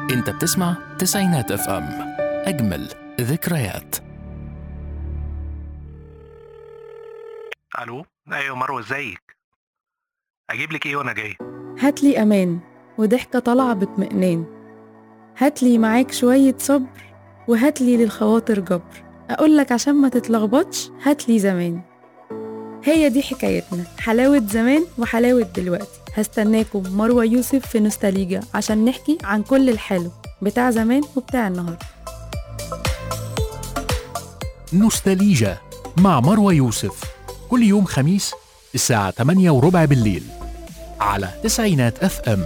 انت بتسمع تسعينات اف ام اجمل ذكريات الو ايوه مروه ازيك اجيب لك ايه وانا جاي هاتلي أمان وضحكة طالعة باطمئنان هاتلي معاك شوية صبر وهاتلي للخواطر جبر أقولك عشان ما تتلخبطش هاتلي زمان هي دي حكايتنا حلاوة زمان وحلاوة دلوقتي هستناكم مروة يوسف في نوستاليجا عشان نحكي عن كل الحلو بتاع زمان وبتاع النهاردة نوستاليجا مع مروى يوسف كل يوم خميس الساعة 8 وربع بالليل على تسعينات اف ام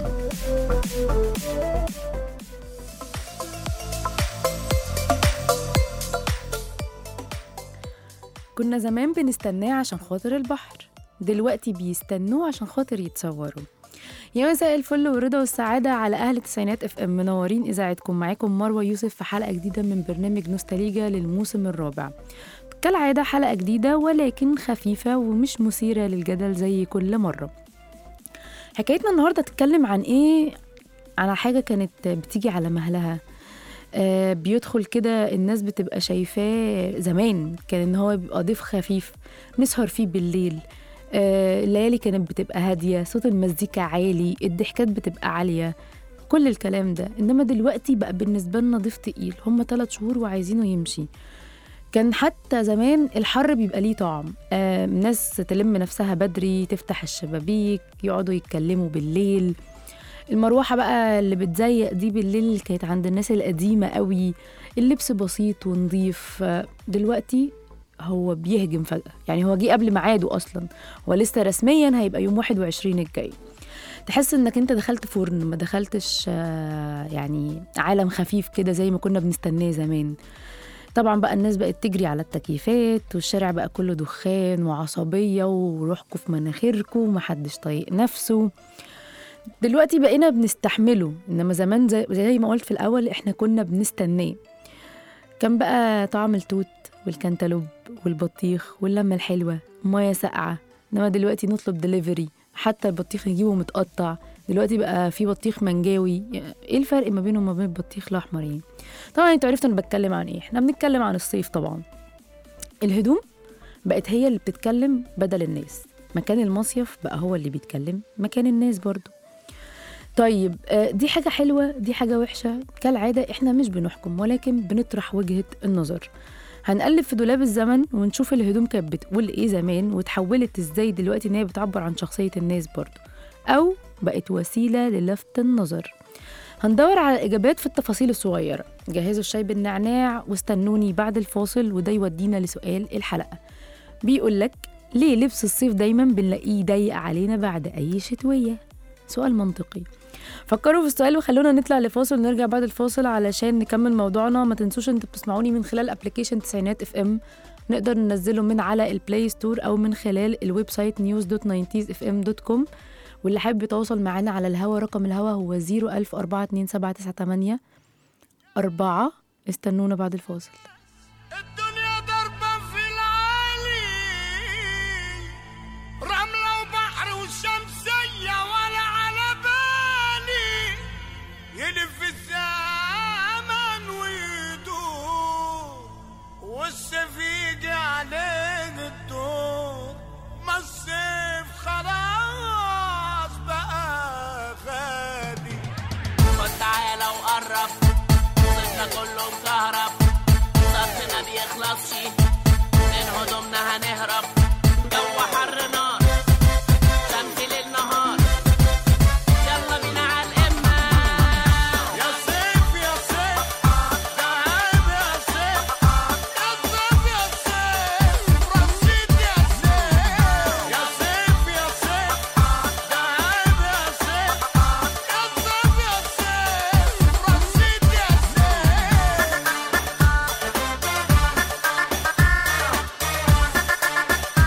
كنا زمان بنستناه عشان خاطر البحر دلوقتي بيستنوه عشان خاطر يتصوروا يا مساء الفل والرضا والسعادة على أهل تسعينات اف ام منورين إذاعتكم معاكم مروة يوسف في حلقة جديدة من برنامج نوستاليجا للموسم الرابع كالعادة حلقة جديدة ولكن خفيفة ومش مثيرة للجدل زي كل مرة حكايتنا النهاردة تتكلم عن إيه؟ عن حاجة كانت بتيجي على مهلها آه بيدخل كده الناس بتبقى شايفاه زمان كان ان هو بيبقى ضيف خفيف نسهر فيه بالليل آه الليالي كانت بتبقى هادية صوت المزيكا عالي الضحكات بتبقى عالية كل الكلام ده انما دلوقتي بقى بالنسبة لنا ضيف تقيل هم ثلاث شهور وعايزينه يمشي كان حتى زمان الحر بيبقى ليه طعم آه ناس تلم نفسها بدري تفتح الشبابيك يقعدوا يتكلموا بالليل المروحة بقى اللي بتزيق دي بالليل كانت عند الناس القديمة قوي اللبس بسيط ونظيف آه، دلوقتي هو بيهجم فجأة يعني هو جه قبل ميعاده أصلا هو لسه رسميا هيبقى يوم 21 الجاي تحس انك انت دخلت فرن ما دخلتش آه، يعني عالم خفيف كده زي ما كنا بنستناه زمان طبعا بقى الناس بقت تجري على التكييفات والشارع بقى كله دخان وعصبية وروحكوا في مناخيركوا ومحدش طايق نفسه دلوقتي بقينا بنستحمله انما زمان زي, زي ما قلت في الاول احنا كنا بنستناه كان بقى طعم التوت والكنتالوب والبطيخ واللمة الحلوة مية ساقعة انما دلوقتي نطلب دليفري حتى البطيخ نجيبه متقطع دلوقتي بقى في بطيخ منجاوي ايه الفرق ما بينه وما بين البطيخ الاحمر يعني طبعا انتوا عرفتوا انا بتكلم عن ايه احنا بنتكلم عن الصيف طبعا الهدوم بقت هي اللي بتتكلم بدل الناس مكان المصيف بقى هو اللي بيتكلم مكان الناس برضو طيب آه، دي حاجة حلوة دي حاجة وحشة كالعادة احنا مش بنحكم ولكن بنطرح وجهة النظر هنقلب في دولاب الزمن ونشوف الهدوم كانت بتقول ايه زمان وتحولت ازاي دلوقتي ان هي بتعبر عن شخصية الناس برضو او بقت وسيلة للفت النظر هندور على الإجابات في التفاصيل الصغيرة جهزوا الشاي بالنعناع واستنوني بعد الفاصل وده يودينا لسؤال الحلقة بيقول لك ليه لبس الصيف دايما بنلاقيه ضيق علينا بعد أي شتوية سؤال منطقي فكروا في السؤال وخلونا نطلع لفاصل ونرجع بعد الفاصل علشان نكمل موضوعنا ما تنسوش انتوا بتسمعوني من خلال ابلكيشن تسعينات اف ام نقدر ننزله من على البلاي ستور او من خلال الويب سايت news دوت اف ام دوت كوم واللي حابب يتواصل معانا على الهوا رقم الهوا هو 0104278 أربعة استنونا بعد الفاصل الدنيا ضربة في العالي رملة وبحر وشمسية ولا على بالي يلف الزمن ويدور والسيف يجي عليه الدور ما السيف خلاص بقى غالي فتعالى وقرب صيفنا كله مكهرب صرفنا بيخلصش من هدومنا هنهرب جو حر نار شمس ليل نهار يلا بينا على القمة يا سيف يا سيف تعب يا سيف كذاب يا سيف رصيد يا سيف يا سيف يا سيف تعب يا سيف كذاب يا سيف رصيد يا سيف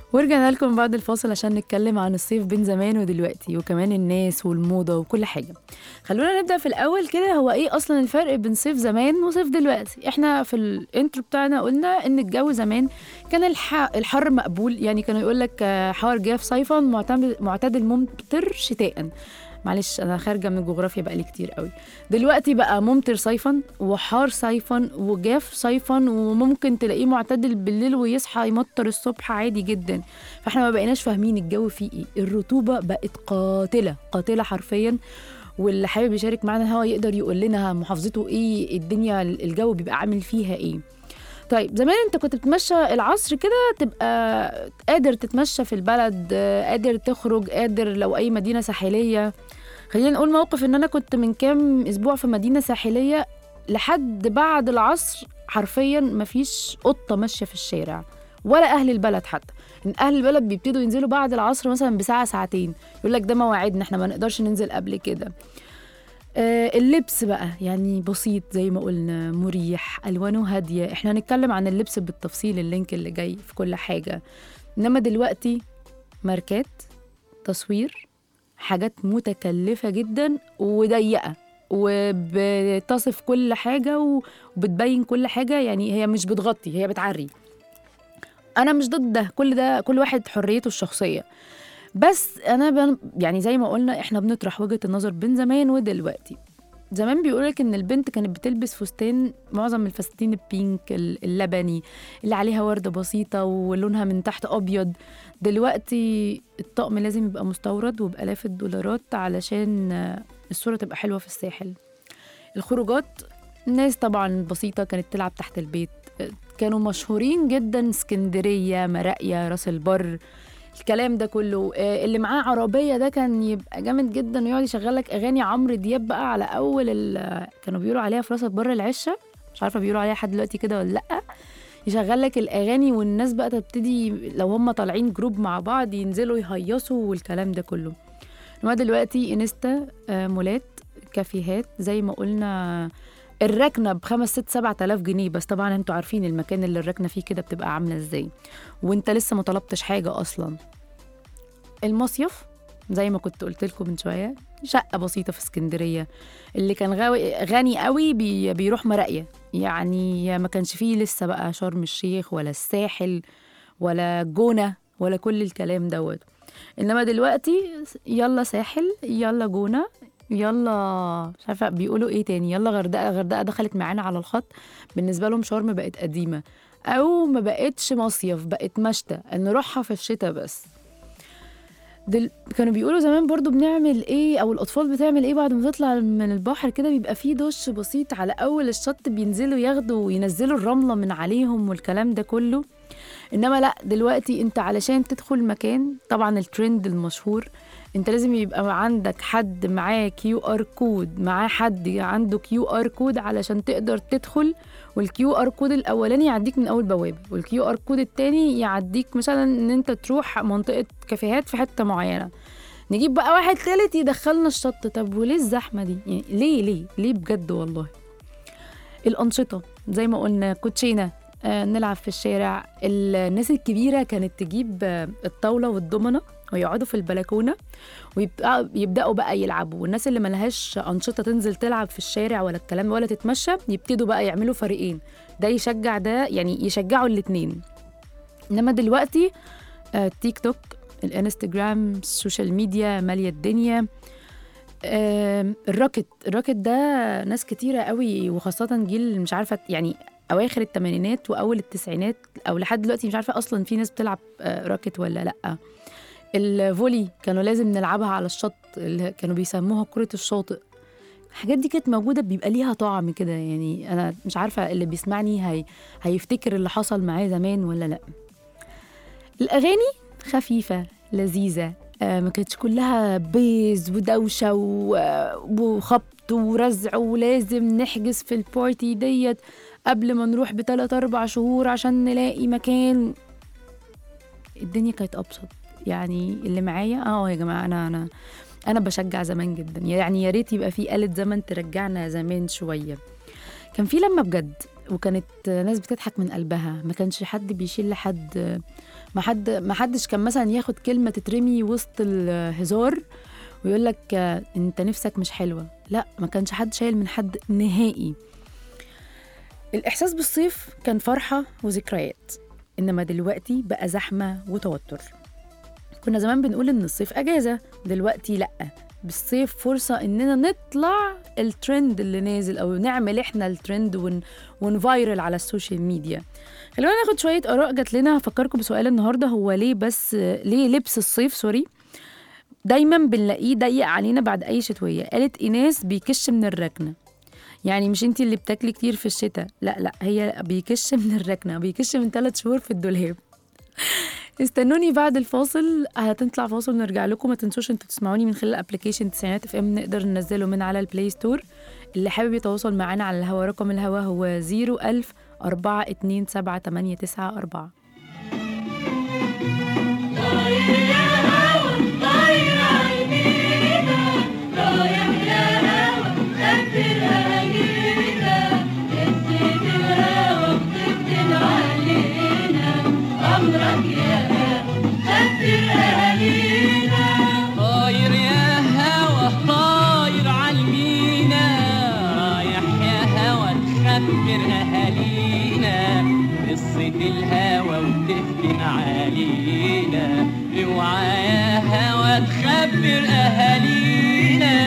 ورجعنا لكم بعد الفاصل عشان نتكلم عن الصيف بين زمان ودلوقتي وكمان الناس والموضة وكل حاجة خلونا نبدأ في الأول كده هو إيه أصلا الفرق بين صيف زمان وصيف دلوقتي إحنا في الانترو بتاعنا قلنا إن الجو زمان كان الح... الحر مقبول يعني كانوا يقول لك آه، حار جاف صيفا معتمد... معتدل ممطر شتاء معلش انا خارجه من الجغرافيا بقالي كتير قوي دلوقتي بقى ممطر صيفا وحار صيفا وجاف صيفا وممكن تلاقيه معتدل بالليل ويصحى يمطر الصبح عادي جدا فاحنا ما بقيناش فاهمين الجو فيه ايه الرطوبه بقت قاتله قاتله حرفيا واللي حابب يشارك معانا هو يقدر يقول لنا محافظته ايه الدنيا الجو بيبقى عامل فيها ايه طيب زمان انت كنت بتمشى العصر كده تبقى قادر تتمشى في البلد آه، قادر تخرج قادر لو اي مدينه ساحليه خلينا نقول موقف ان انا كنت من كام اسبوع في مدينه ساحليه لحد بعد العصر حرفيا مفيش قطه ماشيه في الشارع ولا اهل البلد حتى ان اهل البلد بيبتدوا ينزلوا بعد العصر مثلا بساعه ساعتين يقول لك ده مواعيدنا احنا ما نقدرش ننزل قبل كده آه، اللبس بقى يعني بسيط زي ما قلنا مريح الوانه هاديه احنا هنتكلم عن اللبس بالتفصيل اللينك اللي جاي في كل حاجه انما دلوقتي ماركات تصوير حاجات متكلفه جدا وضيقه وبتصف كل حاجه و- وبتبين كل حاجه يعني هي مش بتغطي هي بتعري انا مش ضد ده كل ده كل واحد حريته الشخصيه بس انا بن يعني زي ما قلنا احنا بنطرح وجهه النظر بين زمان ودلوقتي زمان بيقولك ان البنت كانت بتلبس فستان معظم الفساتين البينك ال- اللبني اللي عليها ورده بسيطه ولونها من تحت ابيض دلوقتي الطقم لازم يبقى مستورد وبالاف الدولارات علشان آه، الصوره تبقى حلوه في الساحل الخروجات الناس طبعا بسيطه كانت تلعب تحت البيت آه، كانوا مشهورين جدا اسكندريه مراقيه راس البر الكلام ده كله آه، اللي معاه عربيه ده كان يبقى جامد جدا ويقعد يشغل لك اغاني عمرو دياب بقى على اول ال- كانوا بيقولوا عليها في راس البر العشه مش عارفه بيقولوا عليها لحد دلوقتي كده ولا لا يشغل لك الاغاني والناس بقى تبتدي لو هم طالعين جروب مع بعض ينزلوا يهيصوا والكلام ده كله انما دلوقتي انستا آه، مولات كافيهات زي ما قلنا الركنه بخمس ست سبعة آلاف جنيه بس طبعا انتوا عارفين المكان اللي الركنه فيه كده بتبقى عامله ازاي وانت لسه ما طلبتش حاجه اصلا المصيف زي ما كنت قلت لكم من شويه شقه بسيطه في اسكندريه اللي كان غاوي غني قوي بي بيروح مراقيه يعني ما كانش فيه لسه بقى شرم الشيخ ولا الساحل ولا جونه ولا كل الكلام دوت انما دلوقتي يلا ساحل يلا جونه يلا مش عارفه بيقولوا ايه تاني يلا غردقه غردقه دخلت معانا على الخط بالنسبه لهم شرم بقت قديمه او ما بقتش مصيف بقت مشتى نروحها في الشتاء بس دل... كانوا بيقولوا زمان برضو بنعمل ايه او الاطفال بتعمل ايه بعد ما تطلع من البحر كده بيبقى فيه دش بسيط على اول الشط بينزلوا ياخدوا وينزلوا الرمله من عليهم والكلام ده كله انما لا دلوقتي انت علشان تدخل مكان طبعا الترند المشهور انت لازم يبقى عندك حد معاه كيو ار كود معاه حد عنده كيو ار كود علشان تقدر تدخل والكيو ار كود الاولاني يعديك من اول بوابه والكيو ار كود التاني يعديك مثلا ان انت تروح منطقه كافيهات في حته معينه نجيب بقى واحد تالت يدخلنا الشط طب وليه الزحمه دي يعني ليه ليه ليه بجد والله الانشطه زي ما قلنا كوتشينه آه نلعب في الشارع الناس الكبيره كانت تجيب آه الطاوله والضمنه ويقعدوا في البلكونه ويبداوا بقى يلعبوا والناس اللي ملهاش انشطه تنزل تلعب في الشارع ولا الكلام ولا تتمشى يبتدوا بقى يعملوا فريقين ده يشجع ده يعني يشجعوا الاتنين انما دلوقتي آه تيك توك الانستجرام السوشيال ميديا ماليه الدنيا آه الراكت الراكت ده ناس كتيره قوي وخاصه جيل مش عارفه يعني اواخر الثمانينات واول التسعينات او لحد دلوقتي مش عارفه اصلا في ناس بتلعب آه راكت ولا لا الفولي كانوا لازم نلعبها على الشط اللي كانوا بيسموها كرة الشاطئ الحاجات دي كانت موجودة بيبقى ليها طعم كده يعني أنا مش عارفة اللي بيسمعني هي هيفتكر اللي حصل معاه زمان ولا لأ الأغاني خفيفة لذيذة آه ما كانتش كلها بيز ودوشة وخبط ورزع ولازم نحجز في البارتي ديت قبل ما نروح بثلاث أربع شهور عشان نلاقي مكان الدنيا كانت أبسط يعني اللي معايا اه يا جماعه انا انا انا بشجع زمان جدا يعني يا ريت يبقى في آلة زمن ترجعنا زمان شويه كان في لما بجد وكانت ناس بتضحك من قلبها ما كانش حد بيشيل لحد ما حد ما حدش كان مثلا ياخد كلمه تترمي وسط الهزار ويقول لك آه، انت نفسك مش حلوه لا ما كانش حد شايل من حد نهائي الاحساس بالصيف كان فرحه وذكريات انما دلوقتي بقى زحمه وتوتر كنا زمان بنقول ان الصيف اجازه دلوقتي لا بالصيف فرصه اننا نطلع الترند اللي نازل او نعمل احنا الترند ون ونفايرل على السوشيال ميديا خلونا ناخد شويه اراء جات لنا هفكركم بسؤال النهارده هو ليه بس ليه لبس الصيف سوري دايما بنلاقيه ضيق علينا بعد اي شتويه قالت ايناس بيكش من الركنه يعني مش انتي اللي بتاكلي كتير في الشتاء لا لا هي بيكش من الركنه بيكش من ثلاث شهور في الدولاب استنوني بعد الفاصل هتطلع فاصل ونرجع لكم ما تنسوش انتوا تسمعوني من خلال ابلكيشن تسعينات اف ام نقدر ننزله من على البلاي ستور اللي حابب يتواصل معانا على الهوا رقم الهوا هو 01000 427 طاير يا هوا طاير عالمينا رايح يا هوا تخبر اهالينا قصة الهوا وتفتن علينا اوعى يا هوا تخبر اهالينا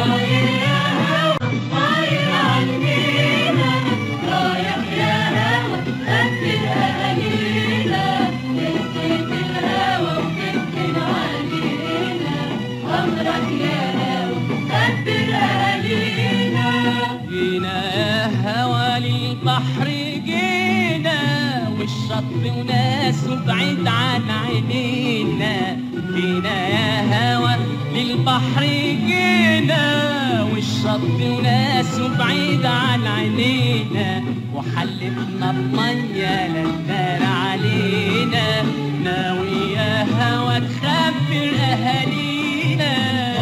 جينا يا هوا للبحر جينا والشط وناسه بعيد عن عينينا جينا يا هوا للبحر جينا والشط وناسه بعيد عن عينينا وحلفنا بمية للنار علينا ناوي يا هوا تخبر اهالينا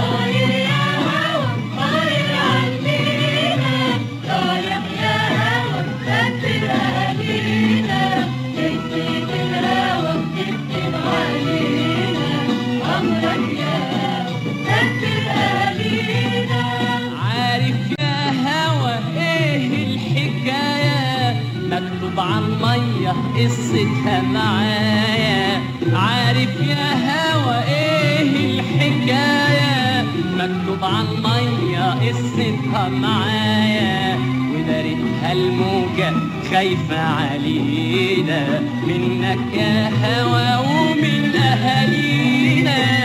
عارف يا هوا ايه الحكاية مكتوب عن مية قصتها معايا عارف يا هوا ايه الحكاية مكتوب عن مية قصتها معايا ودارتها الموجة خايفة علينا منك يا هوا ومن أهالينا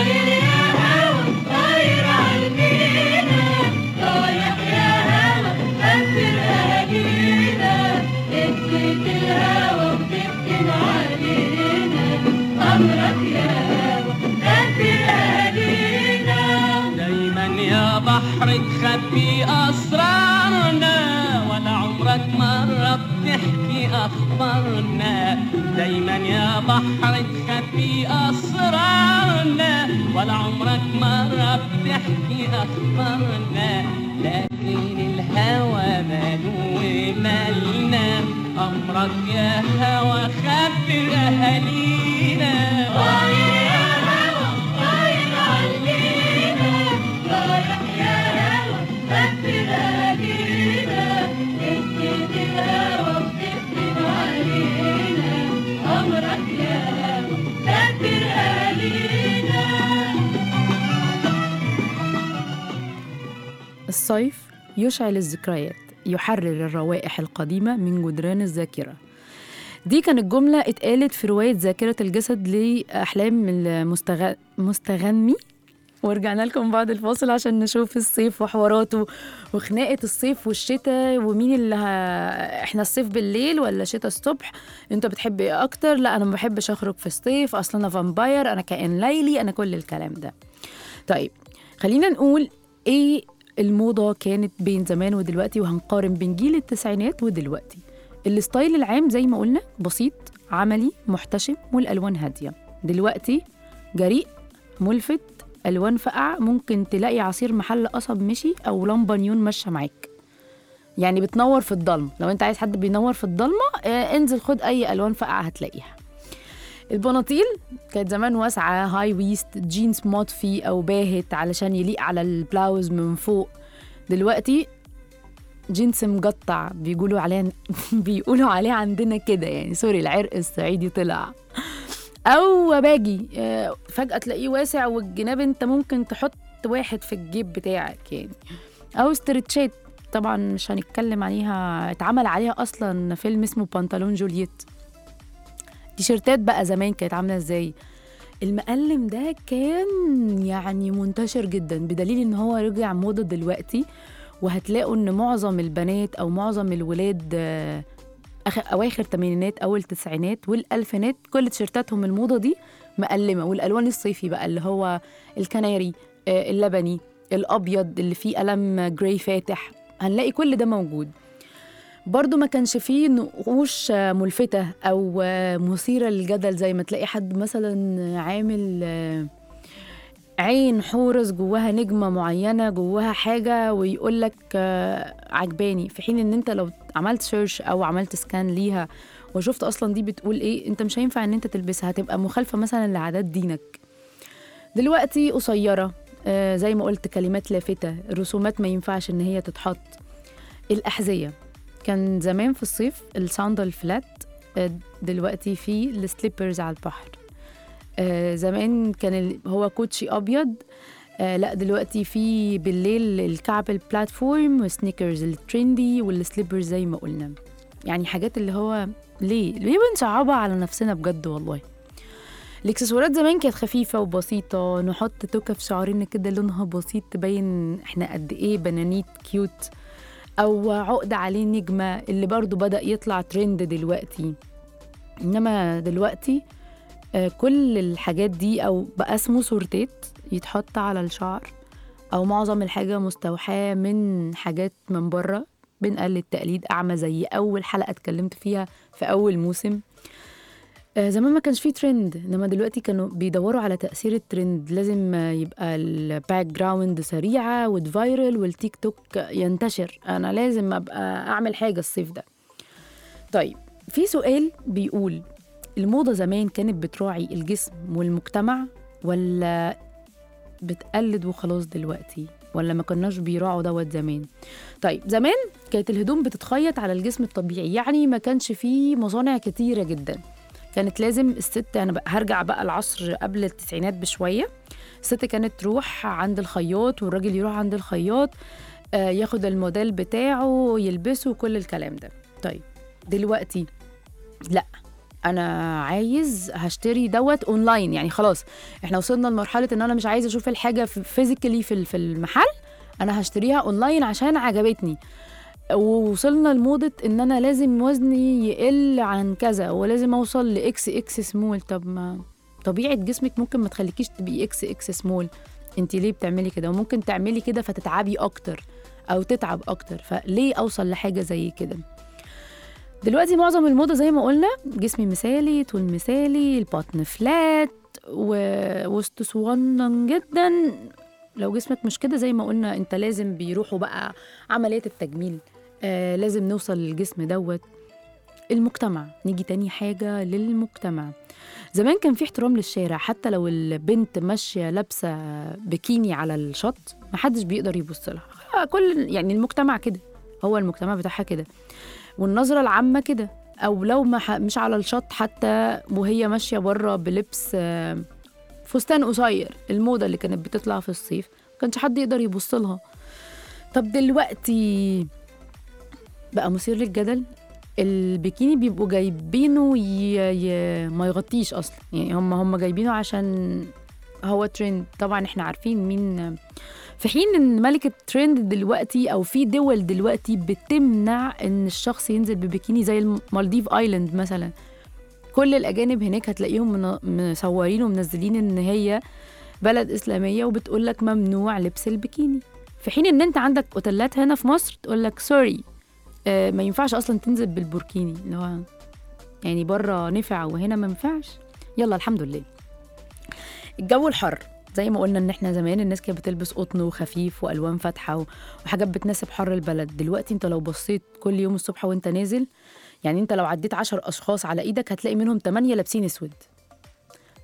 دايما يا بحر تخبي اسرارنا ولا عمرك مرة بتحكي اخبارنا دايما يا بحر تخبي اسرارنا ولا عمرك مرة بتحكي اخبارنا لكن الهوى ماله مالنا امرك يا هوى خبر اهالينا الصيف يشعل الذكريات يحرر الروائح القديمة من جدران الذاكرة دي كانت جملة اتقالت في رواية ذاكرة الجسد لأحلام المستغني ورجعنا لكم بعد الفاصل عشان نشوف الصيف وحواراته وخناقة الصيف والشتاء ومين اللي ه... احنا الصيف بالليل ولا شتاء الصبح انت بتحب ايه اكتر لا انا ما بحبش اخرج في الصيف اصلا انا فامباير انا كائن ليلي انا كل الكلام ده طيب خلينا نقول ايه الموضة كانت بين زمان ودلوقتي وهنقارن بين جيل التسعينات ودلوقتي الستايل العام زي ما قلنا بسيط عملي محتشم والالوان هاديه دلوقتي جريء ملفت الوان فقع ممكن تلاقي عصير محل قصب مشي او لمبه نيون ماشيه معاك يعني بتنور في الضلمه لو انت عايز حد بينور في الضلمه آه انزل خد اي الوان فقع هتلاقيها البناطيل كانت زمان واسعة هاي ويست جينز مطفي أو باهت علشان يليق على البلاوز من فوق دلوقتي جينز مقطع بيقولوا عليه بيقولوا عليه عندنا كده يعني سوري العرق الصعيدي طلع او باجي آه، فجاه تلاقيه واسع والجناب انت ممكن تحط واحد في الجيب بتاعك يعني او استرتشات طبعا مش هنتكلم عليها اتعمل عليها اصلا فيلم اسمه بنطلون جولييت تيشيرتات بقى زمان كانت عامله ازاي المقلم ده كان يعني منتشر جدا بدليل ان هو رجع موضه دلوقتي وهتلاقوا ان معظم البنات او معظم الولاد آه، أخ... اواخر الثمانينات اول التسعينات والالفينات كل تيشيرتاتهم الموضه دي مقلمه والالوان الصيفي بقى اللي هو الكناري آه، اللبني الابيض اللي فيه قلم جراي فاتح هنلاقي كل ده موجود برضو ما كانش فيه نقوش آه، ملفتة أو آه، مثيرة للجدل زي ما تلاقي حد مثلا عامل آه، عين حورس جواها نجمة معينة جواها حاجة ويقول لك عجباني في حين ان انت لو عملت سيرش او عملت سكان ليها وشفت اصلا دي بتقول ايه انت مش هينفع ان انت تلبسها هتبقى مخالفة مثلا لعادات دينك دلوقتي قصيرة آه، زي ما قلت كلمات لافتة الرسومات ما ينفعش ان هي تتحط الأحذية كان زمان في الصيف الساندل فلات آه، دلوقتي في السليبرز على البحر آه، زمان كان ال- هو كوتشي ابيض آه لا دلوقتي في بالليل الكعب البلاتفورم والسنيكرز الترندي والسليبرز زي ما قلنا يعني حاجات اللي هو ليه ليه بنصعبها على نفسنا بجد والله الاكسسوارات زمان كانت خفيفة وبسيطة نحط توكة في شعرنا كده لونها بسيط تبين احنا قد ايه بنانيت كيوت او عقدة عليه نجمة اللي برضو بدأ يطلع ترند دلوقتي انما دلوقتي آه، كل الحاجات دي او بقى اسمه سورتيت يتحط على الشعر او معظم الحاجة مستوحاة من حاجات من بره بنقلد تقليد اعمى زي اول حلقة اتكلمت فيها في اول موسم آه، زمان ما كانش فيه ترند انما دلوقتي كانوا بيدوروا على تأثير الترند لازم آه، يبقى الباك جراوند سريعة وتفايرل والتيك توك ينتشر انا لازم ابقى اعمل حاجة الصيف ده طيب في سؤال بيقول الموضة زمان كانت بتراعي الجسم والمجتمع ولا بتقلد وخلاص دلوقتي ولا ما كناش بيراعوا دوت زمان طيب زمان كانت الهدوم بتتخيط على الجسم الطبيعي يعني ما كانش فيه مصانع كتيرة جدا كانت لازم الست انا بقى هرجع بقى العصر قبل التسعينات بشويه الست كانت تروح عند الخياط والراجل يروح عند الخياط آه، ياخد الموديل بتاعه يلبسه كل الكلام ده طيب دلوقتي لا انا عايز هشتري دوت اونلاين يعني خلاص احنا وصلنا لمرحله ان انا مش عايزه اشوف الحاجه فيزيكالي في في المحل انا هشتريها اونلاين عشان عجبتني ووصلنا لموضة ان انا لازم وزني يقل عن كذا ولازم اوصل لاكس اكس سمول طب ما طبيعة جسمك ممكن ما تخليكيش تبقي اكس اكس سمول انت ليه بتعملي كده وممكن تعملي كده فتتعبي اكتر او تتعب اكتر فليه اوصل لحاجة زي كده دلوقتي معظم الموضة زي ما قلنا جسمي مثالي طول مثالي البطن فلات ووسط صغنن جدا لو جسمك مش كده زي ما قلنا انت لازم بيروحوا بقى عمليات التجميل آه لازم نوصل للجسم دوت المجتمع نيجي تاني حاجة للمجتمع زمان كان في احترام للشارع حتى لو البنت ماشية لابسة بكيني على الشط محدش بيقدر يبص لها آه، كل يعني المجتمع كده هو المجتمع بتاعها كده والنظرة العامة كده أو لو ما ح- مش على الشط حتى وهي ماشية بره بلبس آه، فستان قصير الموضة اللي كانت بتطلع في الصيف ما كانش حد يقدر يبص لها طب دلوقتي بقى مثير للجدل البيكيني بيبقوا جايبينه ي... ي... ما يغطيش اصلا يعني هم هم جايبينه عشان هو ترند طبعا احنا عارفين مين في حين ان ملكة ترند دلوقتي او في دول دلوقتي بتمنع ان الشخص ينزل ببيكيني زي المالديف ايلاند مثلا كل الاجانب هناك هتلاقيهم من- مصورين ومنزلين ان هي بلد اسلاميه وبتقول لك ممنوع لبس البيكيني في حين ان انت عندك اوتيلات هنا في مصر تقول لك سوري آه ما ينفعش اصلا تنزل بالبوركيني اللي هو يعني بره نفع وهنا ما ينفعش يلا الحمد لله الجو الحر زي ما قلنا ان احنا زمان الناس كانت بتلبس قطن وخفيف والوان فاتحه و- وحاجات بتناسب حر البلد دلوقتي انت لو بصيت كل يوم الصبح وانت نازل يعني انت لو عديت عشر اشخاص على ايدك هتلاقي منهم 8 لابسين اسود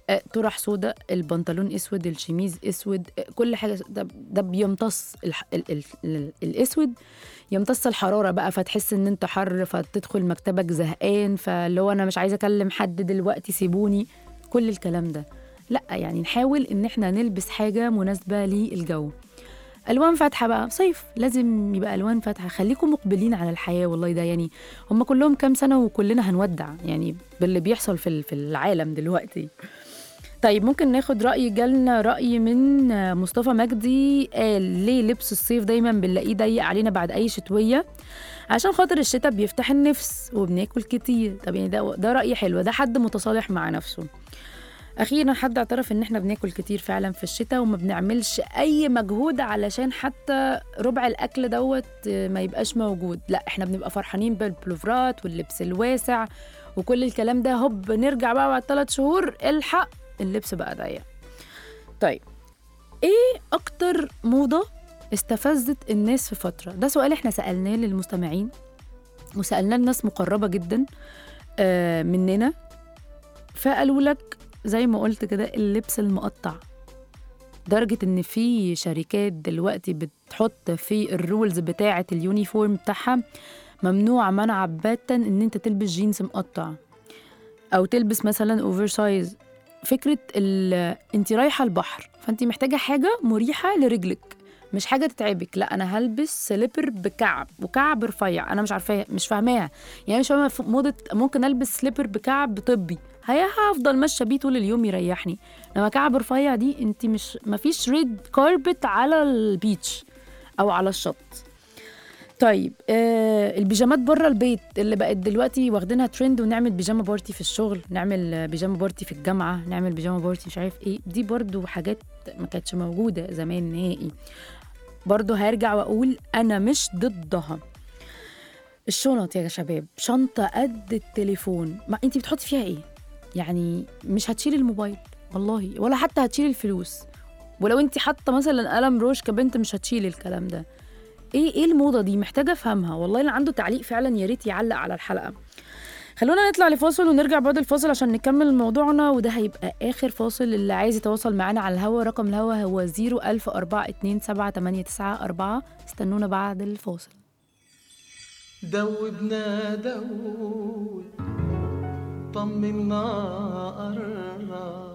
آه، طرح سودا البنطلون اسود الشميز اسود آه، كل حاجه س- ده, ده بيمتص الح... ال... ال... ال... الاسود يمتص الحراره بقى فتحس ان انت حر فتدخل مكتبك زهقان فاللي هو انا مش عايزه اكلم حد دلوقتي سيبوني كل الكلام ده لا يعني نحاول ان احنا نلبس حاجه مناسبه للجو الوان فاتحه بقى صيف لازم يبقى الوان فاتحه خليكم مقبلين على الحياه والله ده يعني هم كلهم كام سنه وكلنا هنودع يعني باللي بيحصل في ال- في العالم دلوقتي طيب ممكن ناخد رأي جالنا رأي من آه، مصطفى مجدي قال ليه لبس الصيف دايما بنلاقيه ضيق علينا بعد أي شتوية عشان خاطر الشتاء بيفتح النفس وبناكل كتير طب يعني ده ده رأي حلو ده حد متصالح مع نفسه اخيرا حد اعترف ان احنا بناكل كتير فعلا في الشتاء وما بنعملش اي مجهود علشان حتى ربع الاكل دوت آه، ما يبقاش موجود لا احنا بنبقى فرحانين بالبلوفرات واللبس الواسع وكل الكلام ده هوب نرجع بقى بعد ثلاث شهور الحق اللبس بقى ضيق طيب ايه اكتر موضه استفزت الناس في فتره ده سؤال احنا سالناه للمستمعين وسالناه لناس مقربه جدا آه، مننا فقالوا لك زي ما قلت كده اللبس المقطع درجة إن في شركات دلوقتي بتحط في الرولز بتاعة اليونيفورم بتاعها ممنوع منع باتا إن أنت تلبس جينز مقطع أو تلبس مثلا أوفر سايز فكرة ال- أنت رايحة البحر فأنت محتاجة حاجة مريحة لرجلك مش حاجة تتعبك لا أنا هلبس سليبر بكعب وكعب رفيع أنا مش عارفاها مش فاهماها يعني مش فاهمة في موضة ممكن ألبس سليبر بكعب طبي هي هفضل ماشيه بيه طول اليوم يريحني لما كعب رفيع دي انت مش مفيش ريد كاربت على البيتش او على الشط طيب آه البيجامات بره البيت اللي بقت دلوقتي واخدينها ترند ونعمل بيجاما بارتي في الشغل نعمل آه، بيجاما بارتي في الجامعه نعمل بيجاما بارتي مش عارف ايه دي برضو حاجات ما كانتش موجوده زمان نهائي برضو هرجع واقول انا مش ضدها الشنط يا شباب شنطه قد التليفون ما انت بتحطي فيها ايه يعني مش هتشيل الموبايل والله ولا حتى هتشيل الفلوس ولو انت حاطه مثلا قلم روش كبنت مش هتشيل الكلام ده ايه ايه الموضه دي محتاجه افهمها والله اللي عنده تعليق فعلا يا ريت يعلق على الحلقه خلونا نطلع لفاصل ونرجع بعد الفاصل عشان نكمل موضوعنا وده هيبقى اخر فاصل اللي عايز يتواصل معانا على الهوا رقم الهوا هو 010427894 استنونا بعد الفاصل دوبنا دوب طمنا قرب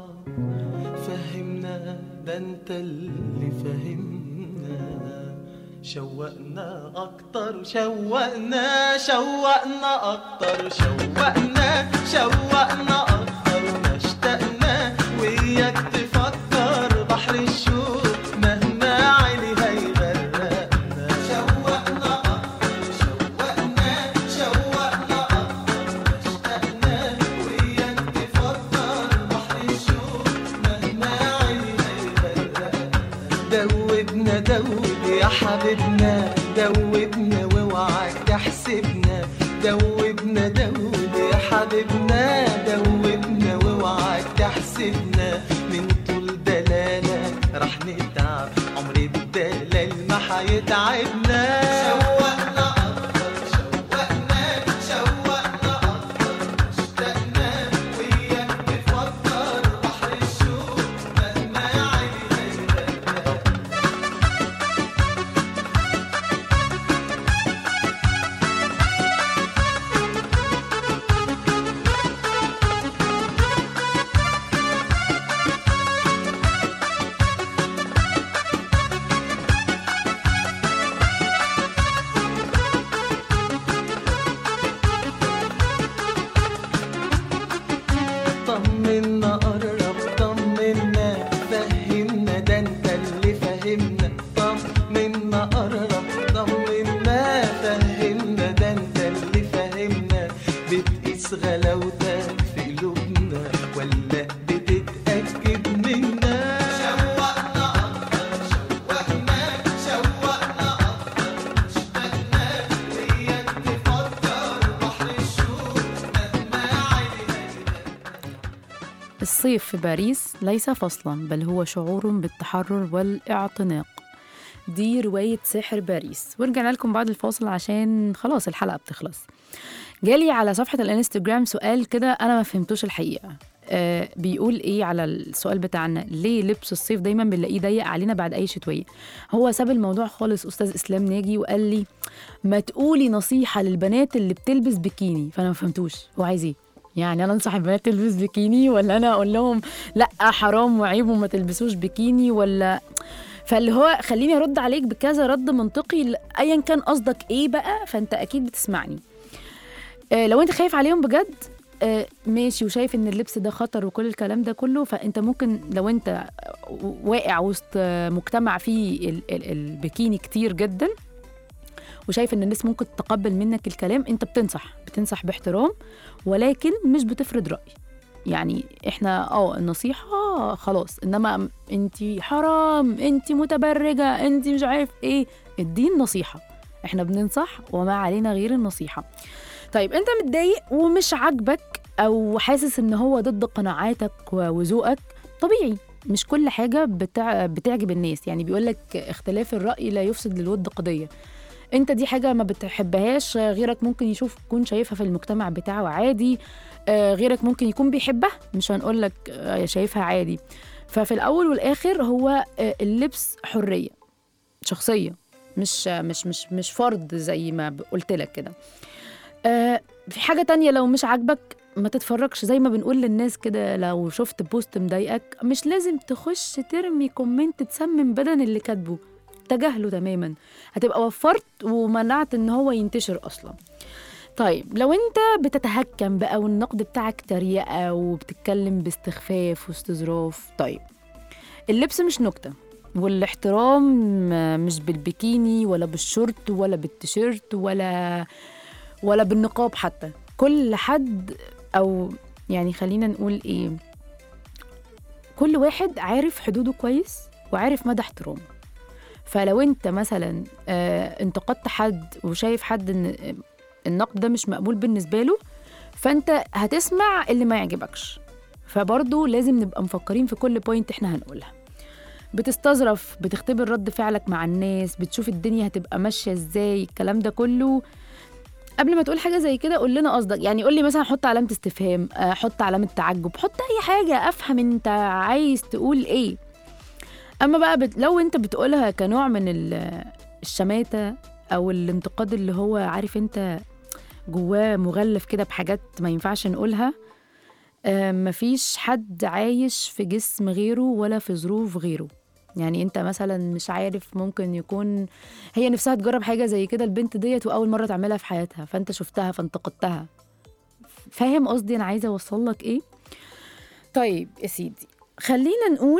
فهمنا ده انت اللي فهمنا شوقنا اكتر شوقنا شوقنا اكتر شوقنا شوقنا اكتر ما اشتقنا وياك تفكر بحر الشوق مهما علي هيغرقنا شوقنا اكتر شوقنا شوقنا اكتر ما اشتقنا وياك تفكر بحر الشوق مهما علي هيغرقنا دوبنا دوب يا حبيبنا دوبنا واوعك تحسبنا دوبنا دوب يا حبيبنا دوبنا واوعك تحسبنا من طول دلالة رح نتعب عمر الدلال ما حيتعبنا شوقنا أكتر شوقنا شوقنا أكتر اشتقنا وياك نفكر بحر الشوق مهما عيني هيغرقنا طمنا قرب طمنا فهمنا ده انت اللي فهمنا طمنا قرب طمنا فهمنا ده انت اللي فهمنا بتقيس غلاوتك في قلوبنا ولا بتتأكد منا شوقنا أكتر شوقنا شوقنا أكتر اشتقنا وياك تفكر بحر الشوق مهما عيني الصيف في باريس ليس فصلا بل هو شعور بالتحرر والاعتناق دي رواية سحر باريس ورجعنا لكم بعد الفاصل عشان خلاص الحلقة بتخلص جالي على صفحة الانستجرام سؤال كده أنا ما فهمتوش الحقيقة آه بيقول ايه على السؤال بتاعنا ليه لبس الصيف دايما بنلاقيه ضيق علينا بعد اي شتويه هو ساب الموضوع خالص استاذ اسلام ناجي وقال لي ما تقولي نصيحه للبنات اللي بتلبس بكيني فانا ما فهمتوش هو عايز ايه يعني انا انصح البنات تلبس بكيني ولا انا اقول لهم لا حرام وعيب وما تلبسوش بكيني ولا فاللي هو خليني ارد عليك بكذا رد منطقي ل- ايا كان قصدك ايه بقى فانت اكيد بتسمعني آه لو انت خايف عليهم بجد آه ماشي وشايف ان اللبس ده خطر وكل الكلام ده كله فانت ممكن لو انت واقع وسط آه، مجتمع فيه ال- ال- البكيني كتير جدا وشايف ان الناس ممكن تتقبل منك الكلام انت بتنصح بتنصح باحترام ولكن مش بتفرض رأي يعني احنا اه النصيحة آه خلاص انما انت حرام انت متبرجة انت مش عارف ايه الدين نصيحة احنا بننصح وما علينا غير النصيحة طيب انت متضايق ومش عاجبك او حاسس ان هو ضد قناعاتك و- وذوقك طبيعي مش كل حاجة بتع... بتعجب الناس يعني بيقولك اختلاف الرأي لا يفسد للود قضية انت دي حاجة ما بتحبهاش غيرك ممكن يشوف يكون شايفها في المجتمع بتاعه عادي آه، غيرك ممكن يكون بيحبها مش هنقولك آه، شايفها عادي ففي الأول والآخر هو آه، اللبس حرية شخصية مش مش مش مش فرض زي ما قلت لك كده آه، في حاجة تانية لو مش عاجبك ما تتفرجش زي ما بنقول للناس كده لو شفت بوست مضايقك مش لازم تخش ترمي كومنت تسمم بدن اللي كاتبه تجاهله تماما هتبقى وفرت ومنعت ان هو ينتشر اصلا طيب لو انت بتتهكم بقى والنقد بتاعك تريقه وبتتكلم باستخفاف واستظراف طيب اللبس مش نكته والاحترام مش بالبيكيني ولا بالشورت ولا بالتيشيرت ولا ولا بالنقاب حتى كل حد او يعني خلينا نقول ايه كل واحد عارف حدوده كويس وعارف مدى احترامه فلو انت مثلا آه انتقدت حد وشايف حد ان النقد ده مش مقبول بالنسبه له فانت هتسمع اللي ما يعجبكش فبرضه لازم نبقى مفكرين في كل بوينت احنا هنقولها بتستظرف بتختبر رد فعلك مع الناس بتشوف الدنيا هتبقى ماشيه ازاي الكلام ده كله قبل ما تقول حاجه زي كده قول لنا قصدك يعني قول لي مثلا حط علامه استفهام آه، حط علامه تعجب حط اي حاجه افهم انت عايز تقول ايه اما بقى بت... لو انت بتقولها كنوع من ال- الشماته او الانتقاد اللي هو عارف انت جواه مغلف كده بحاجات ما ينفعش نقولها آه، مفيش حد عايش في جسم غيره ولا في ظروف غيره يعني انت مثلا مش عارف ممكن يكون هي نفسها تجرب حاجه زي كده البنت ديت واول مره تعملها في حياتها فانت شفتها فانتقدتها فاهم قصدي انا عايزه اوصل لك ايه طيب يا سيدي خلينا نقول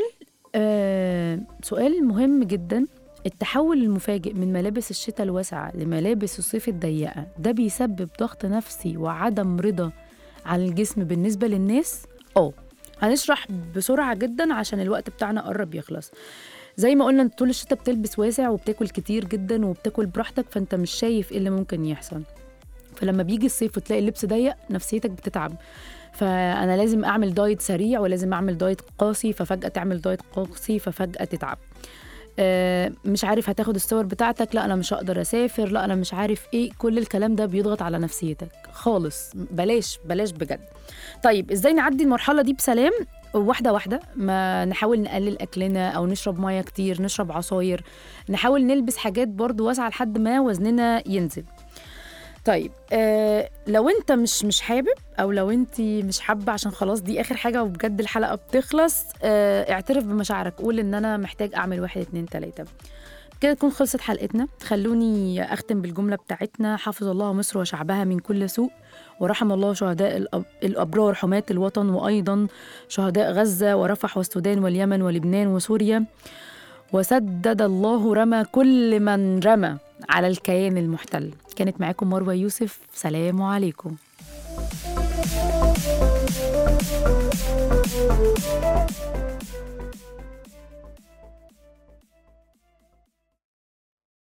آه سؤال مهم جدا التحول المفاجئ من ملابس الشتاء الواسعة لملابس الصيف الضيقة ده بيسبب ضغط نفسي وعدم رضا على الجسم بالنسبة للناس؟ اه هنشرح بسرعة جدا عشان الوقت بتاعنا قرب يخلص زي ما قلنا انت طول الشتاء بتلبس واسع وبتاكل كتير جدا وبتاكل براحتك فانت مش شايف ايه اللي ممكن يحصل فلما بيجي الصيف وتلاقي اللبس ضيق نفسيتك بتتعب فانا لازم اعمل دايت سريع ولازم اعمل دايت قاسي ففجاه تعمل دايت قاسي ففجاه تتعب آه، مش عارف هتاخد الصور بتاعتك لا انا مش هقدر اسافر لا انا مش عارف ايه كل الكلام ده بيضغط على نفسيتك خالص بلاش بلاش بجد طيب ازاي نعدي المرحله دي بسلام واحده واحده ما نحاول نقلل اكلنا او نشرب ميه كتير نشرب عصاير نحاول نلبس حاجات برضو واسعه لحد ما وزننا ينزل طيب آه لو انت مش مش حابب او لو انت مش حابه عشان خلاص دي اخر حاجه وبجد الحلقه بتخلص آه اعترف بمشاعرك قول ان انا محتاج اعمل واحد اتنين تلاته كده تكون خلصت حلقتنا خلوني اختم بالجمله بتاعتنا حفظ الله مصر وشعبها من كل سوء ورحم الله شهداء الأب... الابرار حماة الوطن وايضا شهداء غزه ورفح والسودان واليمن ولبنان وسوريا وسدد الله رمى كل من رمى على الكيان المحتل كانت معاكم مروة يوسف سلام عليكم Thank you.